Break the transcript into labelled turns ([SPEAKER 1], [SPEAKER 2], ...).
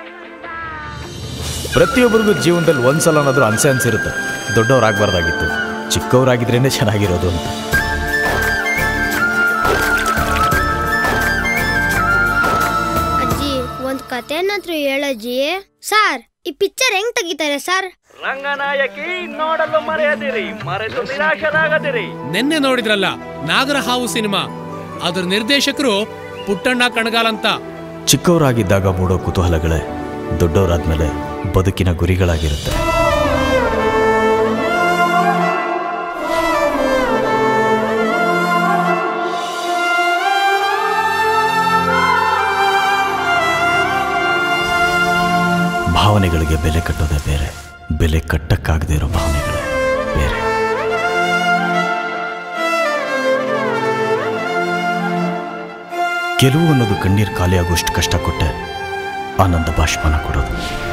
[SPEAKER 1] ಪ್ರತಿಯೊಬ್ಬರಿಗೂ ಜೀವನದಲ್ಲಿ ಒಂದ್ಸಲನಾದ್ರೂ ಅನ್ಸೆ ಅನ್ಸಿರುತ್ತೆ ದೊಡ್ಡವರಾಗಬಾರ್ದಾಗಿತ್ತು ಚಿಕ್ಕವರಾಗಿದ್ರೇನೆ ಚೆನ್ನಾಗಿರೋದು ಅಂತ
[SPEAKER 2] ಅಜ್ಜಿ ಒಂದ್ ಕತೆನಾದ್ರೂ ಹೇಳಜ್ಜಿ ಸರ್ ಈ ಪಿಕ್ಚರ್ ಹೆಂಗ್ ತೆಗಿತಾರೆ ಸರ್
[SPEAKER 3] ರಂಗನಾಯಕಿ ನೋಡಲು ಮರೆಯದಿರಿ ಮರೆತು ನಿರಾಶರಾಗದಿರಿ
[SPEAKER 4] ನಿನ್ನೆ ನೋಡಿದ್ರಲ್ಲ ನಾಗರಹಾವು ಸಿನಿಮಾ ಅದ್ರ ನಿರ್ದೇಶಕರು ಪುಟ್ಟಣ್ಣ ಕಣಗಾಲ್ ಅಂತ
[SPEAKER 1] ಚಿಕ್ಕವರಾಗಿದ್ದಾಗ ಮೂಡೋ ಕುತೂಹಲಗಳೇ ದೊಡ್ಡವರಾದ್ಮೇಲೆ ಬದುಕಿನ ಗುರಿಗಳಾಗಿರುತ್ತೆ ಭಾವನೆಗಳಿಗೆ ಬೆಲೆ ಕಟ್ಟೋದೇ ಬೇರೆ ಬೆಲೆ ಕಟ್ಟಕ್ಕಾಗದೇ ಇರೋ ಭಾವನೆಗಳೇ ಬೇರೆ ಗೆಲುವು ಅನ್ನೋದು ಕಣ್ಣೀರು ಖಾಲಿಯಾಗುವಷ್ಟು ಕಷ್ಟ ಕೊಟ್ಟೆ ಆನಂದ ಬಾಷ್ಪನ ಕೊಡೋದು